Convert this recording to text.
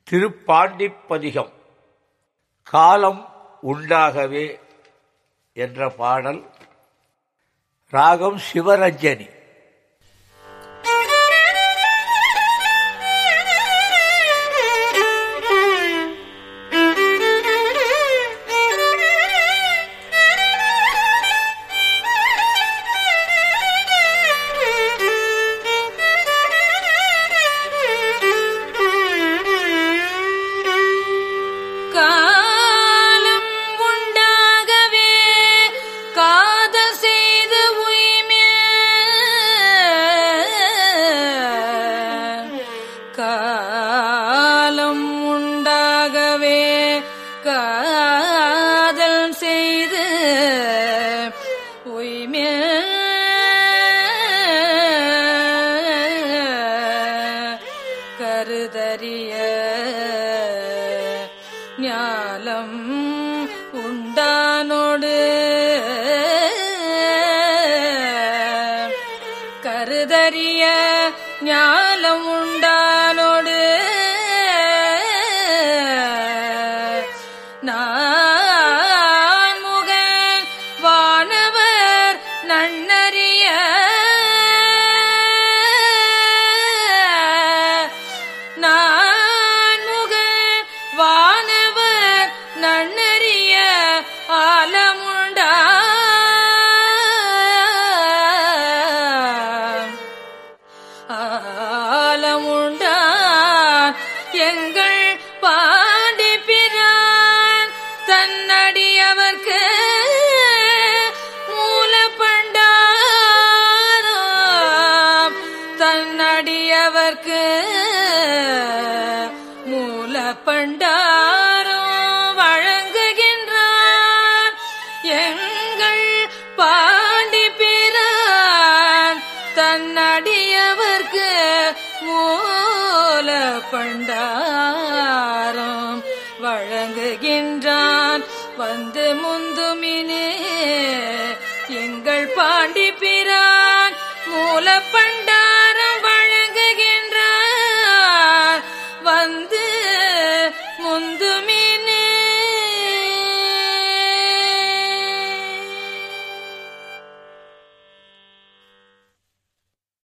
திருப்பாண்டிப்பதிகம் காலம் உண்டாகவே என்ற பாடல் ராகம் சிவரஞ்சனி காலம் உண்டாகவே காதல் செய்து உய்மே காலம் உண்டாகவே காதல் செய்து உய்மே கருதறிய ஞாலம் உண்டானோடு கருதறிய ஞாலம் உண்டானோடு நான் முகன் வானவர் நன்னறிய நான் முகன் வானவர் நன்னறிய ஆலமுண்டா ஆலமுண்டான் எங்கள் பாண்டி பிரான் தன்னடியவர்க்கு மூல பண்டாரம் தன்னடியவர்க்கு மூல பண்டாரம் வழங்குகின்றான் எங்கள் பாண்டி பிரான் தன்னடியவர்க்கு மூல பண்டாரம் வழங்குகின்றான் வந்து முந்துமினே எங்கள் பாண்டி பிரான் மூல பண்டாரம் வழங்குகின்றான் வந்து முந்து